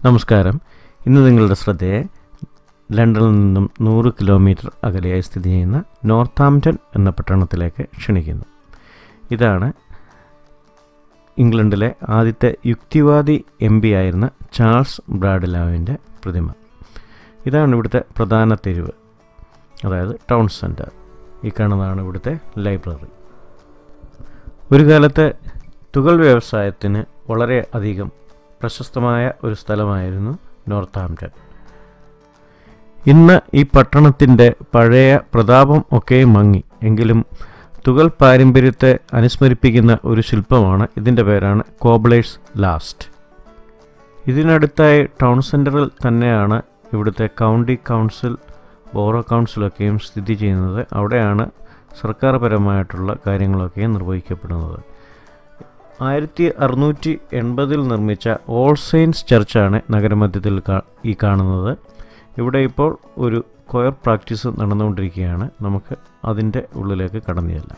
നമസ്കാരം ഇന്ന് നിങ്ങളുടെ ശ്രദ്ധയെ ലണ്ടനിൽ നിന്നും നൂറ് കിലോമീറ്റർ അകലെയായി സ്ഥിതി ചെയ്യുന്ന നോർത്താംപ്റ്റൺ എന്ന പട്ടണത്തിലേക്ക് ക്ഷണിക്കുന്നു ഇതാണ് ഇംഗ്ലണ്ടിലെ ആദ്യത്തെ യുക്തിവാദി എം പി ആയിരുന്ന ചാൾസ് ബ്രാഡ്ലാവിൻ്റെ പ്രതിമ ഇതാണ് ഇവിടുത്തെ പ്രധാന തെരുവ് അതായത് ടൗൺ സെൻറ്റർ ഈ കാണുന്നതാണ് ഇവിടുത്തെ ലൈബ്രറി ഒരു കാലത്ത് തുകൽ വ്യവസായത്തിന് വളരെ അധികം പ്രശസ്തമായ ഒരു സ്ഥലമായിരുന്നു നോർത്താംപ്റ്റൺ ഇന്ന് ഈ പട്ടണത്തിൻ്റെ പഴയ പ്രതാപം ഒക്കെ മങ്ങി എങ്കിലും തുകൽ പാരമ്പര്യത്തെ അനുസ്മരിപ്പിക്കുന്ന ഒരു ശില്പമാണ് ഇതിൻ്റെ പേരാണ് കോബ്ലേഴ്സ് ലാസ്റ്റ് ഇതിനടുത്തായി ടൗൺ സെൻറ്ററിൽ തന്നെയാണ് ഇവിടുത്തെ കൗണ്ടി കൗൺസിൽ ബോറോ കൗൺസിലൊക്കെയും സ്ഥിതി ചെയ്യുന്നത് അവിടെയാണ് സർക്കാർപരമായിട്ടുള്ള കാര്യങ്ങളൊക്കെ നിർവഹിക്കപ്പെടുന്നത് ആയിരത്തി അറുന്നൂറ്റി എൺപതിൽ നിർമ്മിച്ച ഓൾ സെയിൻസ് ചർച്ചാണ് നഗരമധ്യത്തിൽ കാ- ഈ കാണുന്നത് ഇവിടെ ഇപ്പോൾ ഒരു കൊയർ പ്രാക്ടീസ് നടന്നുകൊണ്ടിരിക്കുകയാണ് നമുക്ക് അതിൻ്റെ ഉള്ളിലേക്ക് കടന്നു ചെല്ലാം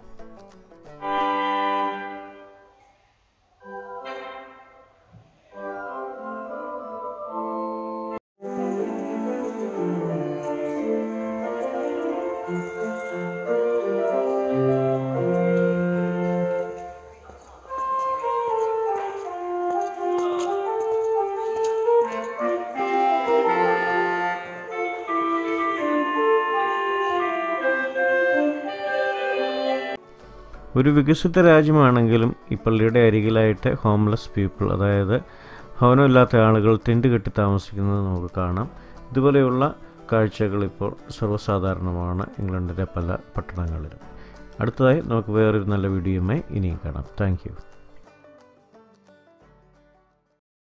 ഒരു വികസിത രാജ്യമാണെങ്കിലും ഈ പള്ളിയുടെ അരികിലായിട്ട് ഹോംലെസ് പീപ്പിൾ അതായത് ഭവനമില്ലാത്ത ആളുകൾ ടെൻറ്റ് കെട്ടി താമസിക്കുന്നത് നമുക്ക് കാണാം ഇതുപോലെയുള്ള കാഴ്ചകൾ ഇപ്പോൾ സർവ്വസാധാരണമാണ് ഇംഗ്ലണ്ടിലെ പല പട്ടണങ്ങളിലും അടുത്തതായി നമുക്ക് വേറൊരു നല്ല വീഡിയോയുമായി ഇനിയും കാണാം താങ്ക്